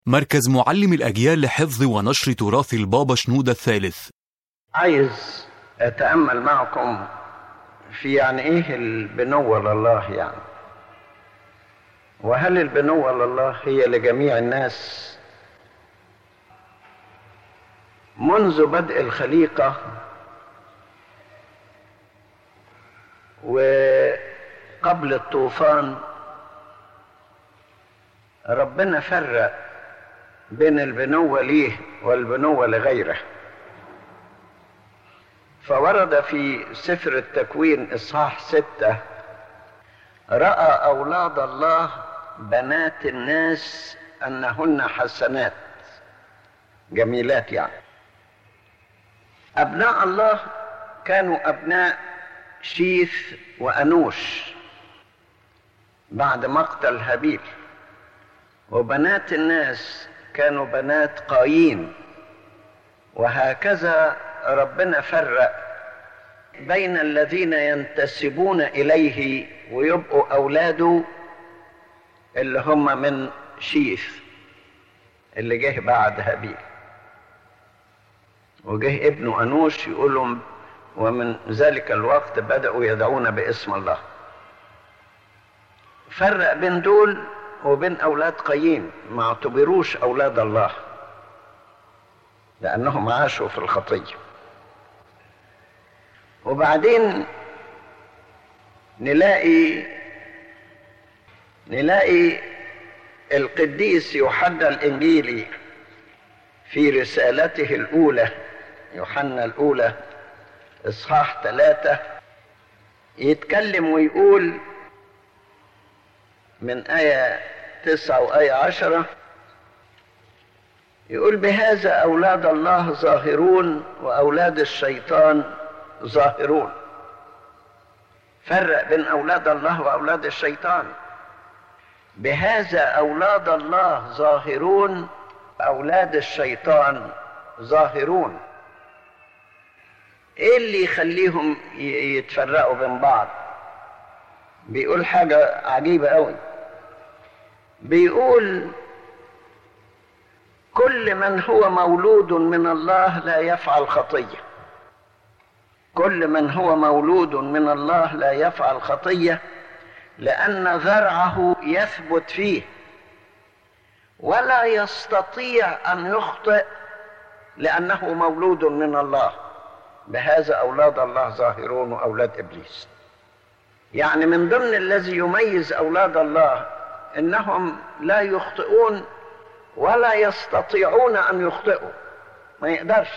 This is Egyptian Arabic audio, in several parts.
مركز معلم الأجيال لحفظ ونشر تراث البابا شنودة الثالث عايز اتامل معكم في يعني ايه البنوه لله يعني وهل البنوه لله هي لجميع الناس منذ بدء الخليقه وقبل الطوفان ربنا فرق بين البنوه ليه والبنوه لغيره فورد في سفر التكوين إصحاح ستة رأى أولاد الله بنات الناس أنهن حسنات جميلات يعني أبناء الله كانوا أبناء شيث وأنوش بعد مقتل هابيل وبنات الناس كانوا بنات قايين وهكذا ربنا فرق بين الذين ينتسبون اليه ويبقوا اولاده اللي هم من شيث اللي جه بعد هابيل وجه ابنه انوش يقول لهم ومن ذلك الوقت بداوا يدعون باسم الله فرق بين دول وبين اولاد قايين ما اعتبروش اولاد الله لانهم عاشوا في الخطيه وبعدين نلاقي نلاقي القديس يوحنا الانجيلي في رسالته الاولى يوحنا الاولى اصحاح ثلاثة يتكلم ويقول من آية تسعة وآية عشرة يقول بهذا أولاد الله ظاهرون وأولاد الشيطان ظاهرون فرق بين اولاد الله واولاد الشيطان بهذا اولاد الله ظاهرون اولاد الشيطان ظاهرون ايه اللي يخليهم يتفرقوا بين بعض بيقول حاجه عجيبه قوي بيقول كل من هو مولود من الله لا يفعل خطيه كل من هو مولود من الله لا يفعل خطيه لان ذرعه يثبت فيه ولا يستطيع ان يخطئ لانه مولود من الله بهذا اولاد الله ظاهرون واولاد ابليس يعني من ضمن الذي يميز اولاد الله انهم لا يخطئون ولا يستطيعون ان يخطئوا ما يقدرش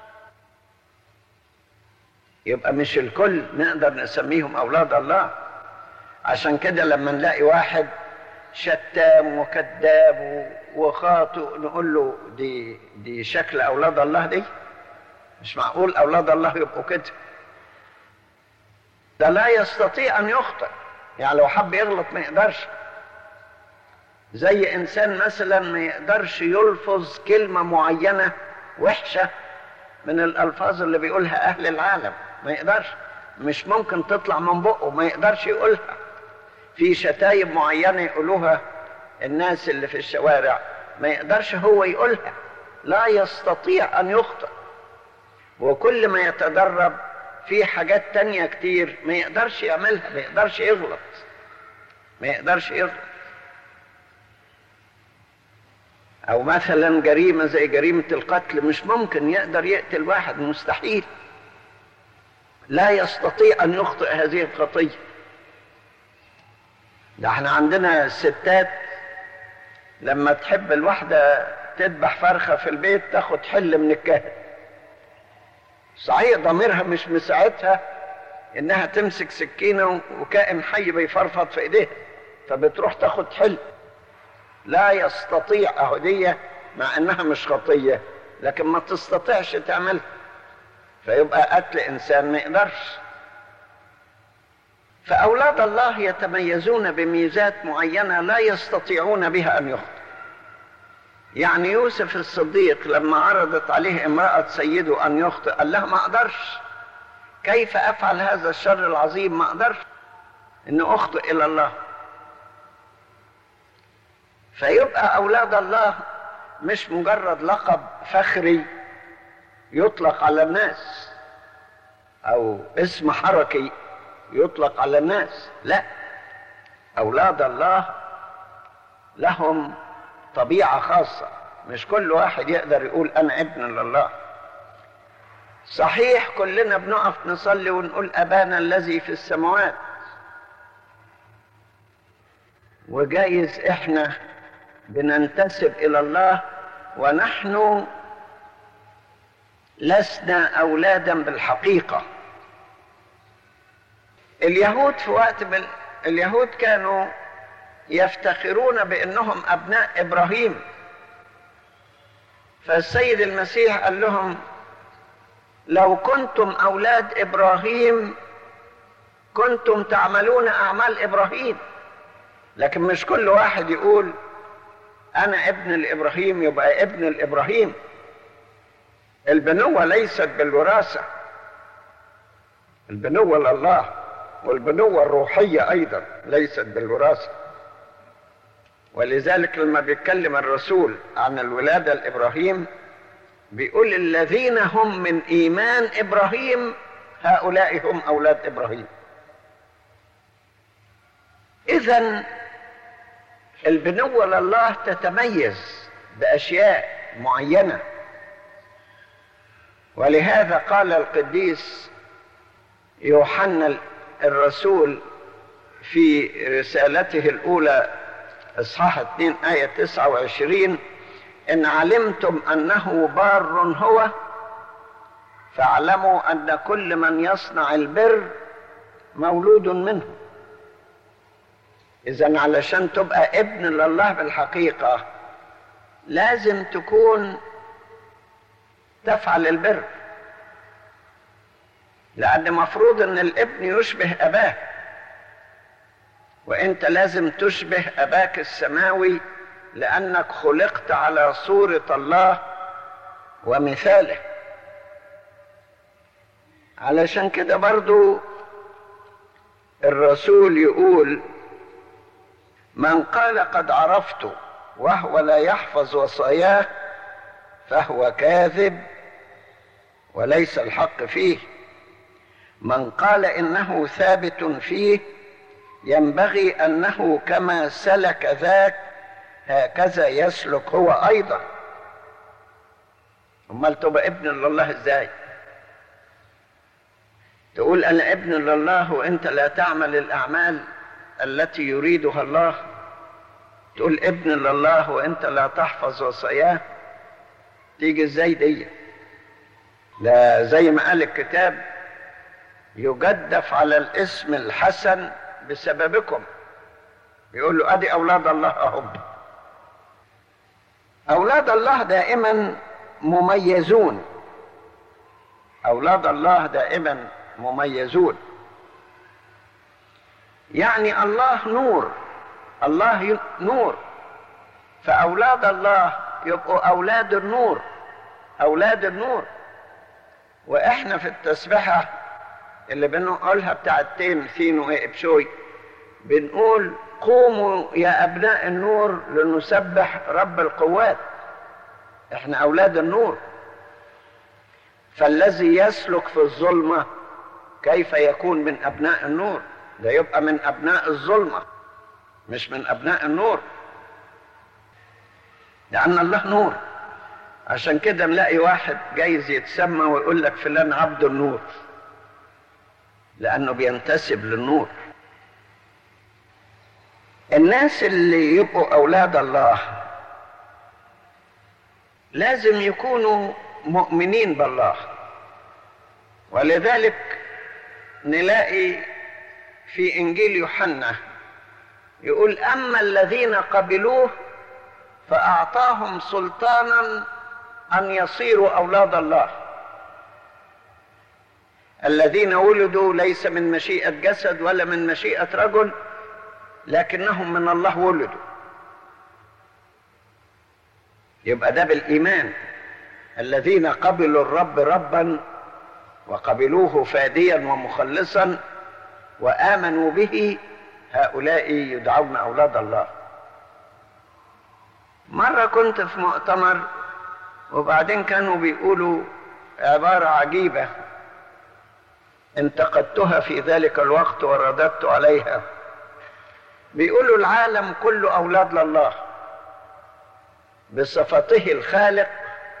يبقى مش الكل نقدر نسميهم اولاد الله عشان كده لما نلاقي واحد شتام وكذاب وخاطئ نقول له دي دي شكل اولاد الله دي مش معقول اولاد الله يبقوا كده ده لا يستطيع ان يخطئ يعني لو حب يغلط ما يقدرش زي انسان مثلا ما يقدرش يلفظ كلمه معينه وحشه من الالفاظ اللي بيقولها اهل العالم ما يقدرش مش ممكن تطلع من بقه ما يقدرش يقولها في شتايم معينة يقولوها الناس اللي في الشوارع ما يقدرش هو يقولها لا يستطيع أن يخطئ وكل ما يتدرب في حاجات تانية كتير ما يقدرش يعملها ما يقدرش يغلط ما يقدرش يغلط أو مثلا جريمة زي جريمة القتل مش ممكن يقدر يقتل واحد مستحيل لا يستطيع ان يخطئ هذه الخطيه ده احنا عندنا الستات لما تحب الواحده تذبح فرخه في البيت تاخد حل من الكاهن صحيح ضميرها مش مساعدها انها تمسك سكينه وكائن حي بيفرفط في ايديها فبتروح تاخد حل لا يستطيع اهديه مع انها مش خطيه لكن ما تستطيعش تعملها فيبقى قتل انسان ما يقدرش فاولاد الله يتميزون بميزات معينه لا يستطيعون بها ان يخطئ يعني يوسف الصديق لما عرضت عليه امراه سيده ان يخطئ قال لها ما اقدرش كيف افعل هذا الشر العظيم ما اقدرش ان اخطئ الى الله فيبقى اولاد الله مش مجرد لقب فخري يطلق على الناس او اسم حركي يطلق على الناس لا اولاد الله لهم طبيعه خاصه مش كل واحد يقدر يقول انا ابن لله صحيح كلنا بنقف نصلي ونقول ابانا الذي في السماوات وجايز احنا بننتسب الى الله ونحن لسنا اولادا بالحقيقه اليهود في وقت من اليهود كانوا يفتخرون بانهم ابناء ابراهيم فالسيد المسيح قال لهم لو كنتم اولاد ابراهيم كنتم تعملون اعمال ابراهيم لكن مش كل واحد يقول انا ابن لابراهيم يبقى ابن لابراهيم البنوه ليست بالوراثه البنوه لله والبنوه الروحيه ايضا ليست بالوراثه ولذلك لما بيتكلم الرسول عن الولاده لابراهيم بيقول الذين هم من ايمان ابراهيم هؤلاء هم اولاد ابراهيم اذا البنوه لله تتميز باشياء معينه ولهذا قال القديس يوحنا الرسول في رسالته الاولى اصحاح 2 ايه 29 ان علمتم انه بار هو فاعلموا ان كل من يصنع البر مولود منه اذا علشان تبقى ابن لله بالحقيقه لازم تكون تفعل البر لان مفروض ان الابن يشبه اباه وانت لازم تشبه اباك السماوي لانك خلقت على صوره الله ومثاله علشان كده برضو الرسول يقول من قال قد عرفت وهو لا يحفظ وصاياه فهو كاذب وليس الحق فيه من قال انه ثابت فيه ينبغي انه كما سلك ذاك هكذا يسلك هو ايضا امال تبقى ابن لله ازاي تقول انا ابن لله وانت لا تعمل الاعمال التي يريدها الله تقول ابن لله وانت لا تحفظ وصاياه تيجي ازاي دي لا زي ما قال الكتاب يجدف على الاسم الحسن بسببكم بيقول له ادي اولاد الله اهم اولاد الله دائما مميزون اولاد الله دائما مميزون يعني الله نور الله نور فاولاد الله يبقوا اولاد النور اولاد النور واحنا في التسبحه اللي بنقولها بتاعت تيم ثين وإبشوي بنقول قوموا يا أبناء النور لنسبح رب القوات احنا أولاد النور فالذي يسلك في الظلمة كيف يكون من أبناء النور ده يبقى من أبناء الظلمة مش من أبناء النور لأن الله نور عشان كده نلاقي واحد جايز يتسمى ويقول لك فلان عبد النور لأنه بينتسب للنور الناس اللي يبقوا أولاد الله لازم يكونوا مؤمنين بالله ولذلك نلاقي في إنجيل يوحنا يقول أما الذين قبلوه فأعطاهم سلطانا أن يصيروا أولاد الله الذين ولدوا ليس من مشيئة جسد ولا من مشيئة رجل لكنهم من الله ولدوا يبقى ده بالإيمان الذين قبلوا الرب ربا وقبلوه فاديا ومخلصا وآمنوا به هؤلاء يدعون أولاد الله مرة كنت في مؤتمر وبعدين كانوا بيقولوا عبارة عجيبة انتقدتها في ذلك الوقت ورددت عليها بيقولوا العالم كله أولاد لله بصفته الخالق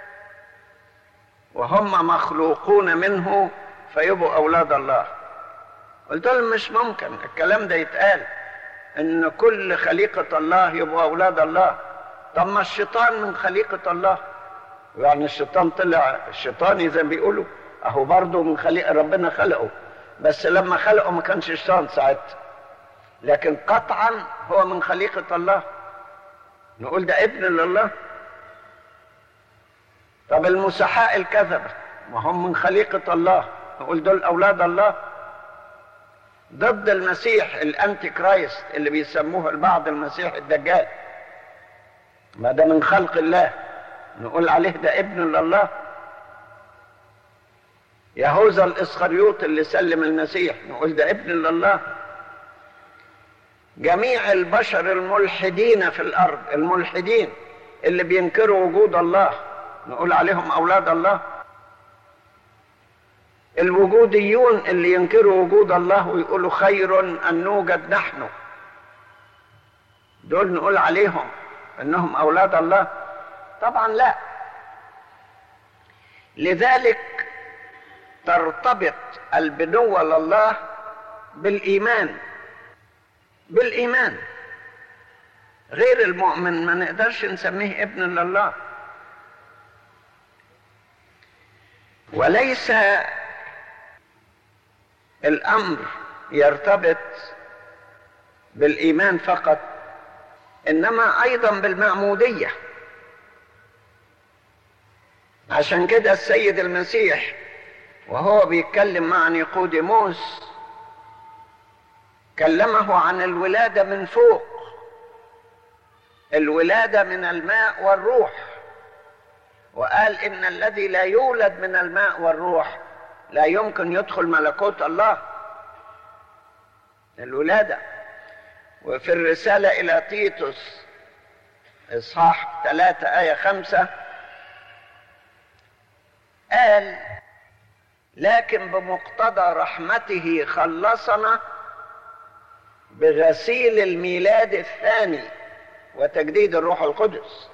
وهم مخلوقون منه فيبقوا أولاد الله قلت لهم مش ممكن الكلام ده يتقال ان كل خليقة الله يبقوا اولاد الله طب ما الشيطان من خليقة الله يعني الشيطان طلع الشيطاني زي ما بيقولوا اهو برضه من خليقة ربنا خلقه بس لما خلقه ما كانش شيطان ساعتها لكن قطعا هو من خليقة الله نقول ده ابن لله طب المسحاء الكذبة ما هم من خليقة الله نقول دول أولاد الله ضد المسيح الانتي كرايست اللي بيسموه البعض المسيح الدجال ما ده من خلق الله نقول عليه ده ابن لله يهوذا الاسخريوط اللي سلم المسيح نقول ده ابن لله جميع البشر الملحدين في الارض الملحدين اللي بينكروا وجود الله نقول عليهم اولاد الله الوجوديون اللي ينكروا وجود الله ويقولوا خير ان نوجد نحن دول نقول عليهم انهم اولاد الله طبعا لا لذلك ترتبط البنوة لله بالإيمان بالإيمان غير المؤمن ما نقدرش نسميه ابن لله وليس الامر يرتبط بالايمان فقط انما ايضا بالمعموديه عشان كده السيد المسيح وهو بيتكلم مع نيقوديموس كلمه عن الولاده من فوق الولاده من الماء والروح وقال ان الذي لا يولد من الماء والروح لا يمكن يدخل ملكوت الله الولادة وفي الرسالة إلى تيتوس إصحاح ثلاثة آية خمسة قال لكن بمقتضى رحمته خلصنا بغسيل الميلاد الثاني وتجديد الروح القدس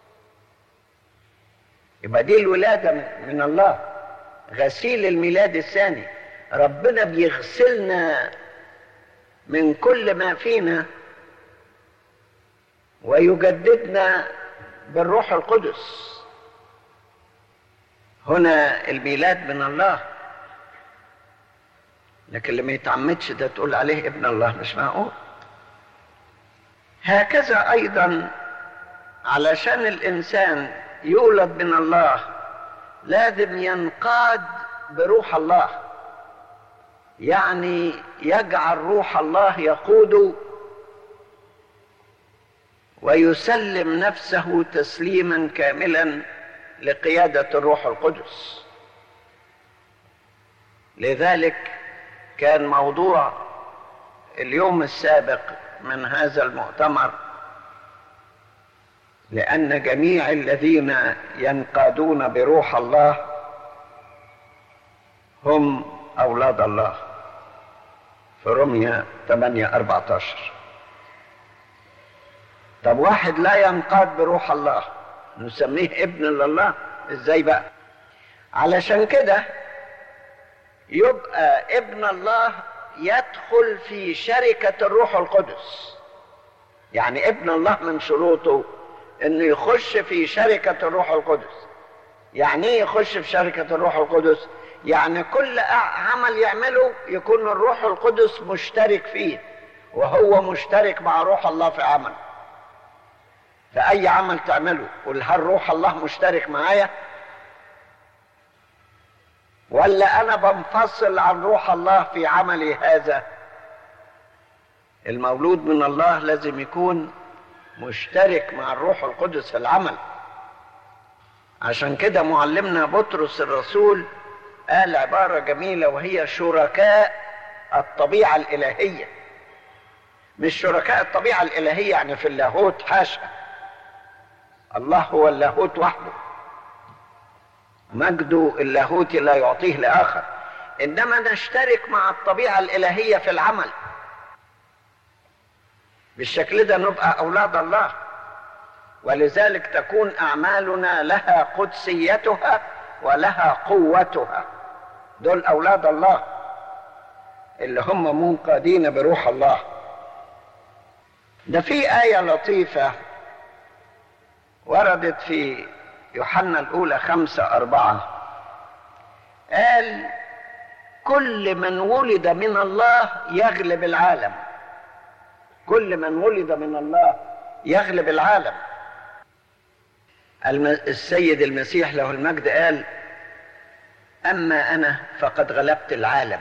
يبقى دي الولادة من الله غسيل الميلاد الثاني ربنا بيغسلنا من كل ما فينا ويجددنا بالروح القدس هنا الميلاد من الله لكن اللي ما يتعمدش ده تقول عليه ابن الله مش معقول هكذا ايضا علشان الانسان يولد من الله لازم ينقاد بروح الله يعني يجعل روح الله يقود ويسلم نفسه تسليما كاملا لقياده الروح القدس لذلك كان موضوع اليوم السابق من هذا المؤتمر لأن جميع الذين ينقادون بروح الله هم أولاد الله في رمية 8 14 طب واحد لا ينقاد بروح الله نسميه ابن لله ازاي بقى علشان كده يبقى ابن الله يدخل في شركة الروح القدس يعني ابن الله من شروطه انه يخش في شركة الروح القدس يعني ايه يخش في شركة الروح القدس يعني كل عمل يعمله يكون الروح القدس مشترك فيه وهو مشترك مع روح الله في عمل فأي عمل تعمله قل هل روح الله مشترك معايا ولا أنا بنفصل عن روح الله في عملي هذا المولود من الله لازم يكون مشترك مع الروح القدس في العمل عشان كده معلمنا بطرس الرسول قال عبارة جميلة وهي شركاء الطبيعة الإلهية مش شركاء الطبيعة الإلهية يعني في اللاهوت حاشا الله هو اللاهوت وحده مجده اللاهوتي لا يعطيه لاخر انما نشترك مع الطبيعه الالهيه في العمل بالشكل ده نبقى اولاد الله ولذلك تكون اعمالنا لها قدسيتها ولها قوتها دول اولاد الله اللي هم منقادين بروح الله ده في ايه لطيفه وردت في يوحنا الاولى خمسه اربعه قال كل من ولد من الله يغلب العالم كل من ولد من الله يغلب العالم السيد المسيح له المجد قال اما انا فقد غلبت العالم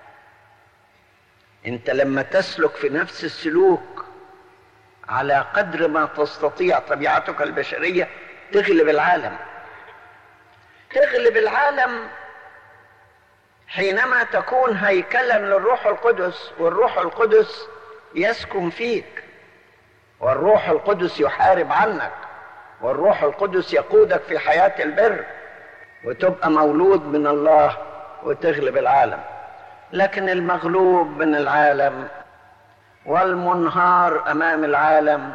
انت لما تسلك في نفس السلوك على قدر ما تستطيع طبيعتك البشريه تغلب العالم تغلب العالم حينما تكون هيكلا للروح القدس والروح القدس يسكن فيك والروح القدس يحارب عنك والروح القدس يقودك في حياه البر وتبقى مولود من الله وتغلب العالم لكن المغلوب من العالم والمنهار امام العالم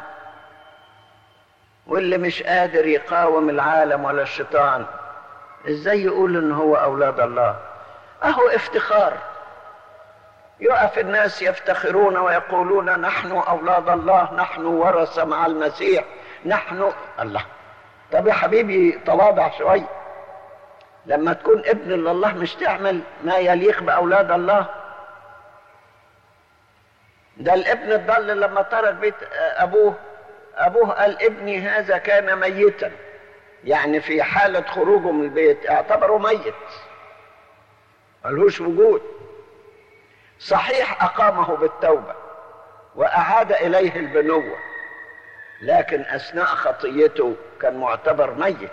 واللي مش قادر يقاوم العالم ولا الشيطان ازاي يقول ان هو اولاد الله اهو افتخار يقف الناس يفتخرون ويقولون نحن اولاد الله نحن ورثه مع المسيح نحن الله طب يا حبيبي تواضع شويه لما تكون ابن لله مش تعمل ما يليق باولاد الله ده الابن الضال لما ترك بيت ابوه ابوه قال ابني هذا كان ميتا يعني في حاله خروجه من البيت اعتبره ميت ملهوش وجود صحيح اقامه بالتوبه واعاد اليه البنوه لكن اثناء خطيته كان معتبر ميت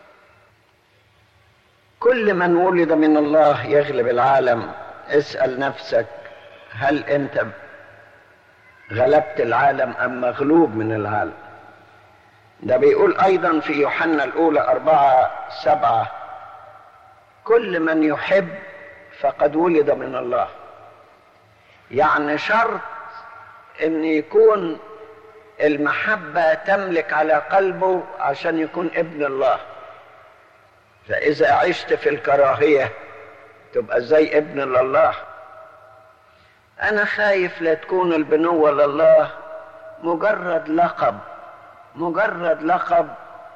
كل من ولد من الله يغلب العالم اسال نفسك هل انت غلبت العالم ام مغلوب من العالم ده بيقول ايضا في يوحنا الاولى اربعه سبعه كل من يحب فقد ولد من الله يعني شرط ان يكون المحبه تملك على قلبه عشان يكون ابن الله فاذا عشت في الكراهيه تبقى زي ابن لله انا خايف لا تكون البنوه لله مجرد لقب مجرد لقب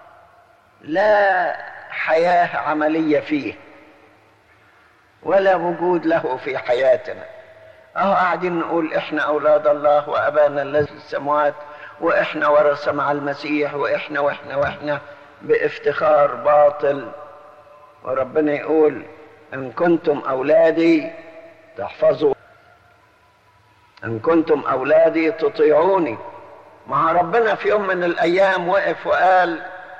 لا حياه عمليه فيه ولا وجود له في حياتنا اهو قاعدين نقول احنا اولاد الله وابانا الذي في السماوات واحنا ورثه مع المسيح واحنا واحنا واحنا بافتخار باطل وربنا يقول ان كنتم اولادي تحفظوا ان كنتم اولادي تطيعوني مع ربنا في يوم من الايام وقف وقال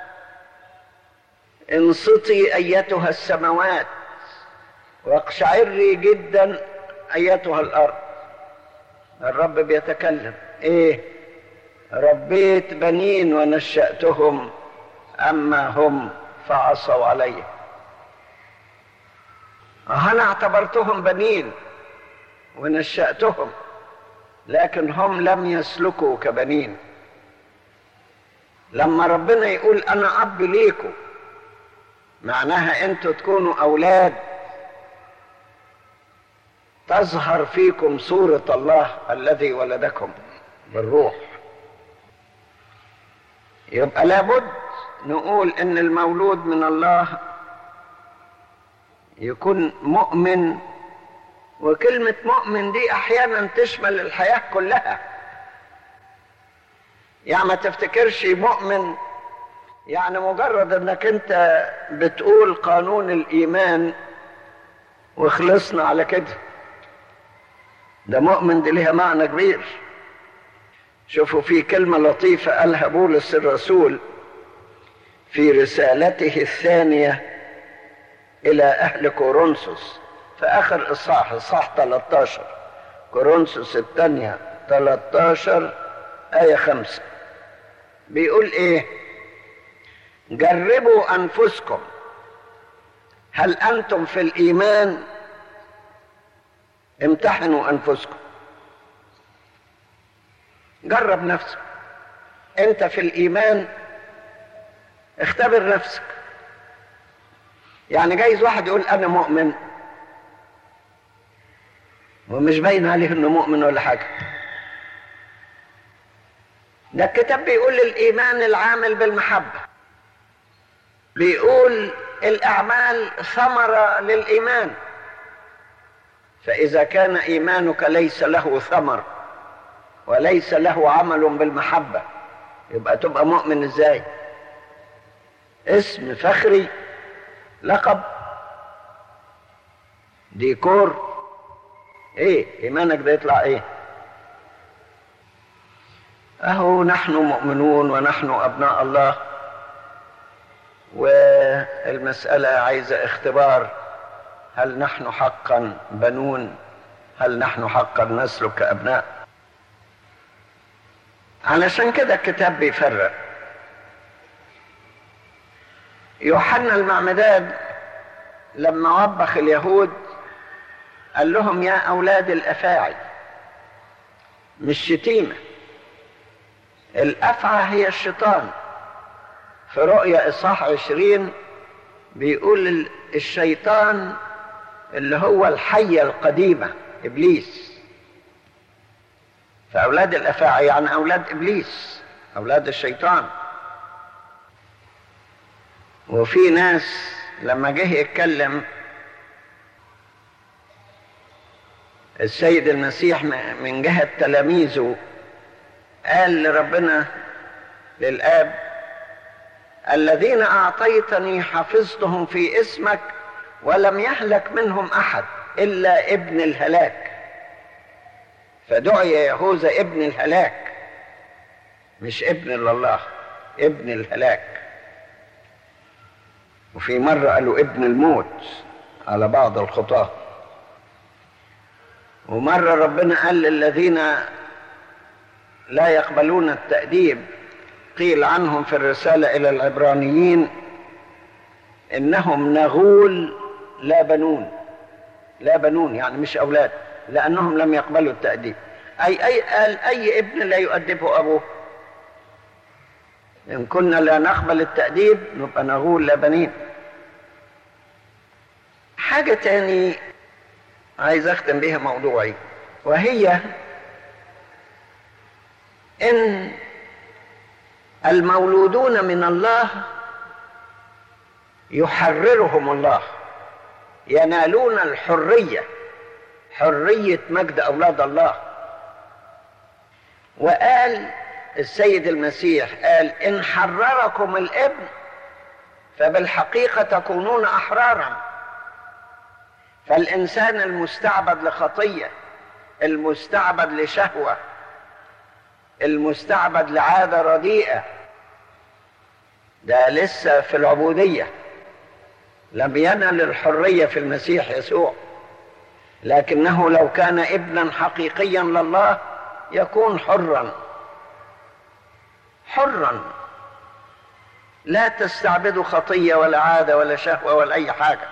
انصتي ايتها السماوات واقشعري جدا ايتها الارض الرب بيتكلم ايه ربيت بنين ونشاتهم اما هم فعصوا علي انا اعتبرتهم بنين ونشاتهم لكن هم لم يسلكوا كبنين لما ربنا يقول انا اب ليكم معناها انتوا تكونوا اولاد تظهر فيكم صورة الله الذي ولدكم بالروح يبقى لابد نقول ان المولود من الله يكون مؤمن وكلمة مؤمن دي احيانا تشمل الحياة كلها يعني ما تفتكرش مؤمن يعني مجرد انك انت بتقول قانون الايمان وخلصنا على كده ده مؤمن دي ليها معنى كبير شوفوا في كلمة لطيفة قالها بولس الرسول في رسالته الثانية إلى أهل كورنثوس في آخر إصحاح إصحاح 13 كورنثوس الثانية 13 آية 5 بيقول إيه؟ جربوا انفسكم هل انتم في الايمان امتحنوا انفسكم جرب نفسك انت في الايمان اختبر نفسك يعني جايز واحد يقول انا مؤمن ومش باين عليه انه مؤمن ولا حاجه ده الكتاب بيقول الايمان العامل بالمحبه بيقول الاعمال ثمره للايمان فاذا كان ايمانك ليس له ثمر وليس له عمل بالمحبه يبقى تبقى مؤمن ازاي اسم فخري لقب ديكور ايه ايمانك ده يطلع ايه اهو نحن مؤمنون ونحن ابناء الله والمساله عايزه اختبار هل نحن حقا بنون هل نحن حقا نسلك كابناء علشان كده الكتاب بيفرق يوحنا المعمدان لما وبخ اليهود قال لهم يا أولاد الأفاعي مش شتيمة الأفعى هي الشيطان في رؤيا إصحاح عشرين بيقول الشيطان اللي هو الحية القديمة إبليس فأولاد الأفاعي يعني أولاد إبليس أولاد الشيطان وفي ناس لما جه يتكلم السيد المسيح من جهة تلاميذه قال لربنا للآب الذين أعطيتني حفظتهم في اسمك ولم يهلك منهم أحد إلا ابن الهلاك فدعي يهوذا ابن الهلاك مش ابن الله ابن الهلاك وفي مرة قالوا ابن الموت على بعض الخطاة ومرة ربنا قال للذين لا يقبلون التأديب قيل عنهم في الرسالة إلى العبرانيين إنهم نغول لا بنون لا بنون يعني مش أولاد لأنهم لم يقبلوا التأديب أي أي قال أي ابن لا يؤدبه أبوه إن كنا لا نقبل التأديب نبقى نغول لا بنين حاجة تاني عايز أختم بها موضوعي وهي إن المولودون من الله يحررهم الله ينالون الحرية حرية مجد أولاد الله وقال السيد المسيح قال إن حرركم الابن فبالحقيقة تكونون أحرارا فالإنسان المستعبد لخطية المستعبد لشهوة المستعبد لعادة رديئة ده لسه في العبودية لم ينل الحرية في المسيح يسوع لكنه لو كان ابنا حقيقيا لله يكون حرا حرا لا تستعبدوا خطية ولا عادة ولا شهوة ولا أي حاجة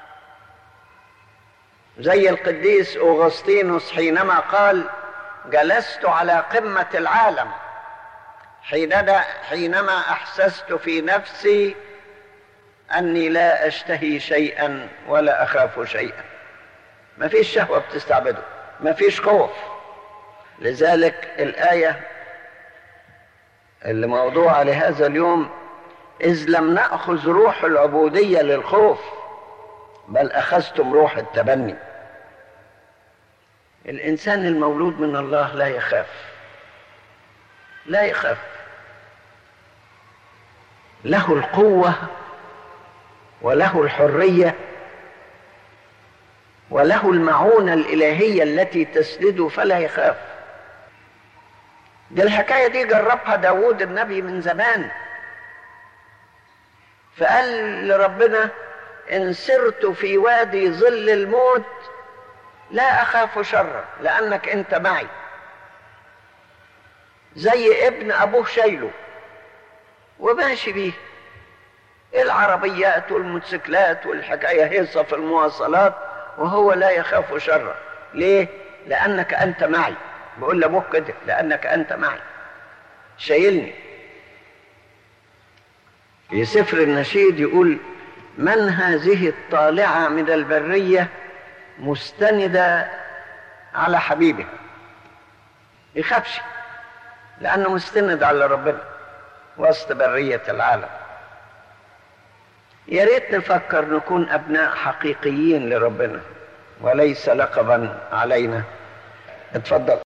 زي القديس أغسطينوس حينما قال جلست على قمة العالم حينما حينما أحسست في نفسي أني لا أشتهي شيئا ولا أخاف شيئا ما فيش شهوة بتستعبده ما فيش خوف لذلك الآية اللي موضوعة لهذا اليوم إذ لم نأخذ روح العبودية للخوف بل أخذتم روح التبني الإنسان المولود من الله لا يخاف لا يخاف له القوة وله الحرية وله المعونة الإلهية التي تسنده فلا يخاف دي الحكاية دي جربها داود النبي من زمان فقال لربنا إن سرت في وادي ظل الموت لا أخاف شرا لأنك أنت معي زي ابن أبوه شايله وماشي بيه العربيات والموتوسيكلات والحكاية هيصة في المواصلات وهو لا يخاف شرا ليه؟ لأنك أنت معي بقول لأبوك كده لأنك أنت معي شايلني في سفر النشيد يقول من هذه الطالعة من البرية مستندة على حبيبها يخافش لأنه مستند على ربنا وسط برية العالم يا ريت نفكر نكون أبناء حقيقيين لربنا وليس لقبا علينا اتفضل